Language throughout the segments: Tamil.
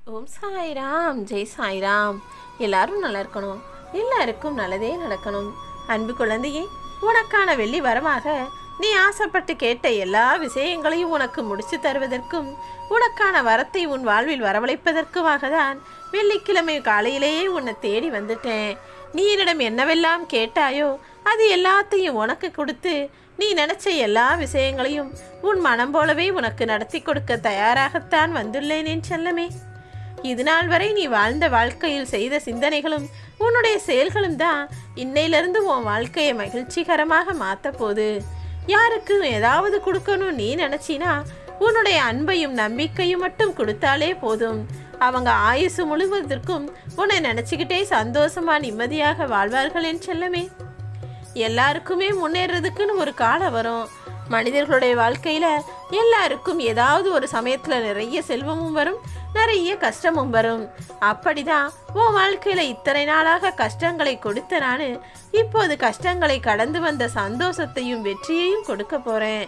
ஓம் சாய்ராம் ஜெய் சாய்ராம் எல்லாரும் நல்லா இருக்கணும் எல்லாருக்கும் நல்லதே நடக்கணும் அன்பு குழந்தையே உனக்கான வெள்ளி வரமாக நீ ஆசைப்பட்டு கேட்ட எல்லா விஷயங்களையும் உனக்கு முடிச்சு தருவதற்கும் உனக்கான வரத்தை உன் வாழ்வில் வரவழைப்பதற்குமாக தான் வெள்ளிக்கிழமை காலையிலேயே உன்னை தேடி வந்துட்டேன் நீ என்னிடம் என்னவெல்லாம் கேட்டாயோ அது எல்லாத்தையும் உனக்கு கொடுத்து நீ நினைச்ச எல்லா விஷயங்களையும் உன் மனம் போலவே உனக்கு நடத்தி கொடுக்க தயாராகத்தான் வந்துள்ளேன் என் செல்லமே இது நாள் வரை நீ வாழ்ந்த வாழ்க்கையில் செய்த சிந்தனைகளும் உன்னுடைய செயல்களும் தான் இன்னையிலிருந்து உன் வாழ்க்கையை மகிழ்ச்சிகரமாக மாத்த போகுது யாருக்கு ஏதாவது கொடுக்கணும் நீ நினைச்சினா உன்னுடைய அன்பையும் நம்பிக்கையும் மட்டும் கொடுத்தாலே போதும் அவங்க ஆயுசு முழுவதற்கும் உன்னை நினைச்சுக்கிட்டே சந்தோஷமா நிம்மதியாக வாழ்வார்கள் என் செல்லமே எல்லாருக்குமே முன்னேறதுக்குன்னு ஒரு காலம் வரும் மனிதர்களுடைய வாழ்க்கையில எல்லாருக்கும் ஏதாவது ஒரு சமயத்துல நிறைய செல்வமும் வரும் நிறைய கஷ்டமும் வரும் அப்படிதான் உன் வாழ்க்கையில இத்தனை நாளாக கஷ்டங்களை கொடுத்த நானு இப்போது கஷ்டங்களை கடந்து வந்த சந்தோஷத்தையும் வெற்றியையும் கொடுக்க போறேன்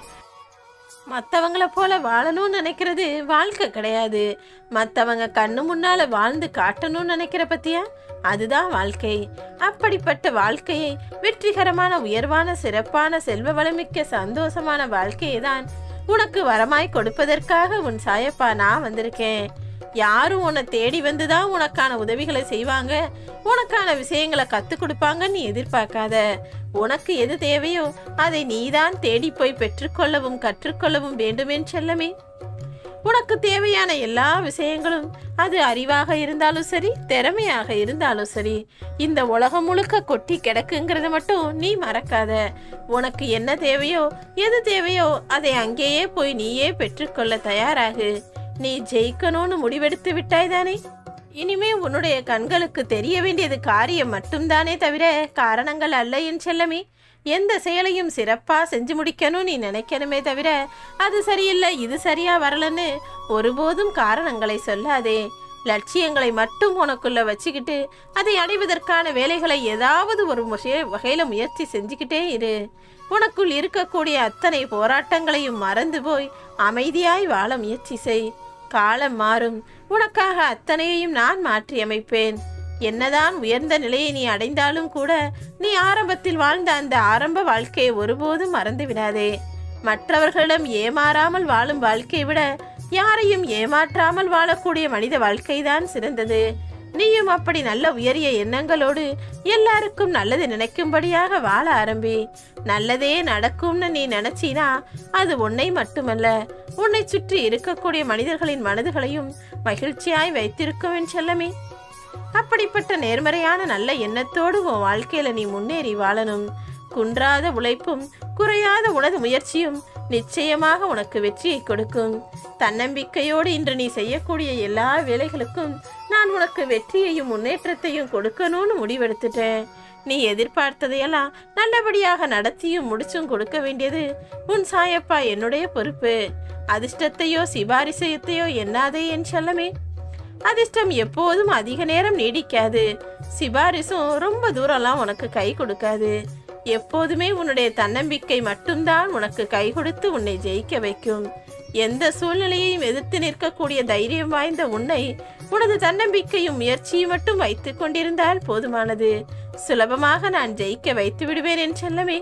மற்றவங்கள போல வாழணும்னு நினைக்கிறது வாழ்க்கை கிடையாது மற்றவங்க கண்ணு முன்னால வாழ்ந்து காட்டணும்னு நினைக்கிற பத்தியா அதுதான் வாழ்க்கை அப்படிப்பட்ட வாழ்க்கையை வெற்றிகரமான உயர்வான சிறப்பான செல்வ வளமிக்க சந்தோஷமான வாழ்க்கையை தான் உனக்கு வரமாய் கொடுப்பதற்காக உன் சாயப்பா நான் வந்திருக்கேன் யாரும் உன்னை தேடி வந்து தான் உனக்கான உதவிகளை செய்வாங்க உனக்கான விஷயங்களை கற்றுக் கொடுப்பாங்கன்னு எதிர்பார்க்காத உனக்கு எது தேவையோ அதை நீதான் தேடி போய் பெற்றுக்கொள்ளவும் கற்றுக்கொள்ளவும் வேண்டுமென் செல்லமே உனக்கு தேவையான எல்லா விஷயங்களும் அது அறிவாக இருந்தாலும் சரி திறமையாக இருந்தாலும் சரி இந்த உலகம் முழுக்க கொட்டி கிடக்குங்கிறத மட்டும் நீ மறக்காத உனக்கு என்ன தேவையோ எது தேவையோ அதை அங்கேயே போய் நீயே பெற்றுக்கொள்ள தயாராகு நீ ஜெயிக்கணும்னு முடிவெடுத்து விட்டாய் தானே இனிமே உன்னுடைய கண்களுக்கு தெரிய வேண்டியது காரியம் மட்டும்தானே தவிர காரணங்கள் அல்ல என் செல்லமே எந்த செயலையும் சிறப்பா செஞ்சு முடிக்கணும் நீ நினைக்கணுமே தவிர அது சரியில்லை இது சரியா வரலன்னு ஒருபோதும் காரணங்களை சொல்லாதே லட்சியங்களை மட்டும் உனக்குள்ள வச்சுக்கிட்டு அதை அடைவதற்கான வேலைகளை ஏதாவது ஒரு முஷ- வகையில முயற்சி செஞ்சுக்கிட்டே இரு உனக்குள் இருக்கக்கூடிய அத்தனை போராட்டங்களையும் மறந்து போய் அமைதியாய் வாழ முயற்சி செய் காலம் மாறும் உனக்காக அத்தனையையும் நான் மாற்றி அமைப்பேன் என்னதான் உயர்ந்த நிலையை நீ அடைந்தாலும் கூட நீ ஆரம்பத்தில் வாழ்ந்த அந்த ஆரம்ப வாழ்க்கையை ஒருபோதும் மறந்து விடாதே மற்றவர்களிடம் ஏமாறாமல் வாழும் வாழ்க்கையை விட யாரையும் ஏமாற்றாமல் வாழக்கூடிய மனித வாழ்க்கைதான் சிறந்தது நீயும் அப்படி நல்ல உயரிய எண்ணங்களோடு எல்லாருக்கும் நல்லது நினைக்கும்படியாக வாழ ஆரம்பி நல்லதே நடக்கும்னு நீ நினைச்சினா அது உன்னை மட்டுமல்ல உன்னை சுற்றி இருக்கக்கூடிய மனிதர்களின் மனதுகளையும் மகிழ்ச்சியாய் வைத்திருக்கும் என் செல்லமே அப்படிப்பட்ட நேர்மறையான நல்ல எண்ணத்தோடு உன் வாழ்க்கையில நீ முன்னேறி வாழணும் குன்றாத உழைப்பும் குறையாத உனது முயற்சியும் நிச்சயமாக உனக்கு வெற்றியை கொடுக்கும் தன்னம்பிக்கையோடு இன்று நீ செய்யக்கூடிய எல்லா வேலைகளுக்கும் நான் உனக்கு வெற்றியையும் முன்னேற்றத்தையும் கொடுக்கணும்னு முடிவெடுத்துட்டேன் நீ எதிர்பார்த்ததையெல்லாம் நல்லபடியாக நடத்தியும் முடிச்சும் கொடுக்க வேண்டியது உன் சாயப்பா என்னுடைய பொறுப்பு அதிர்ஷ்டத்தையோ சிபாரிசயத்தையோ எண்ணாதே என் செல்லமே அதிர்ஷ்டம் எப்போதும் அதிக நேரம் நீடிக்காது சிபாரிசும் ரொம்ப தூரம்லாம் உனக்கு கை கொடுக்காது எப்போதுமே உன்னுடைய தன்னம்பிக்கை மட்டும்தான் உனக்கு கை கொடுத்து உன்னை ஜெயிக்க வைக்கும் எந்த சூழ்நிலையையும் எதிர்த்து நிற்கக்கூடிய தைரியம் வாய்ந்த உன்னை உனது தன்னம்பிக்கையும் முயற்சியும் மட்டும் வைத்துக் கொண்டிருந்தால் போதுமானது சுலபமாக நான் ஜெயிக்க வைத்து விடுவேன் என் செல்லமே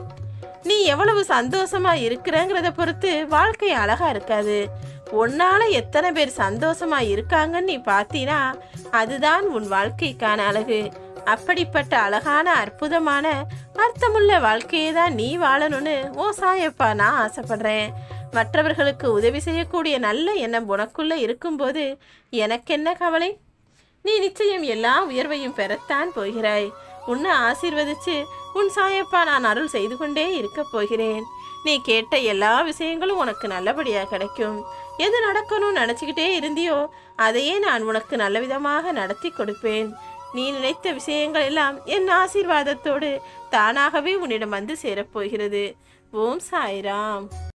நீ எவ்வளவு சந்தோஷமா இருக்கிறங்கிறத பொறுத்து வாழ்க்கை அழகா இருக்காது உன்னால எத்தனை பேர் சந்தோஷமா இருக்காங்கன்னு நீ பார்த்தீனா அதுதான் உன் வாழ்க்கைக்கான அழகு அப்படிப்பட்ட அழகான அற்புதமான அர்த்தமுள்ள வாழ்க்கையை தான் நீ வாழணும்னு ஓ சாயப்பா நான் ஆசைப்படுறேன் மற்றவர்களுக்கு உதவி செய்யக்கூடிய நல்ல எண்ணம் உனக்குள்ள இருக்கும்போது எனக்கென்ன கவலை நீ நிச்சயம் எல்லா உயர்வையும் பெறத்தான் போகிறாய் உன்னை ஆசீர்வதிச்சு உன் சாயப்பா நான் அருள் செய்து கொண்டே இருக்கப் போகிறேன் நீ கேட்ட எல்லா விஷயங்களும் உனக்கு நல்லபடியாக கிடைக்கும் எது நடக்கணும்னு நினச்சிக்கிட்டே இருந்தியோ அதையே நான் உனக்கு நல்ல விதமாக நடத்தி கொடுப்பேன் நீ நினைத்த விஷயங்கள் எல்லாம் என் ஆசீர்வாதத்தோடு தானாகவே உன்னிடம் வந்து சேரப்போகிறது ஓம் சாய்ராம்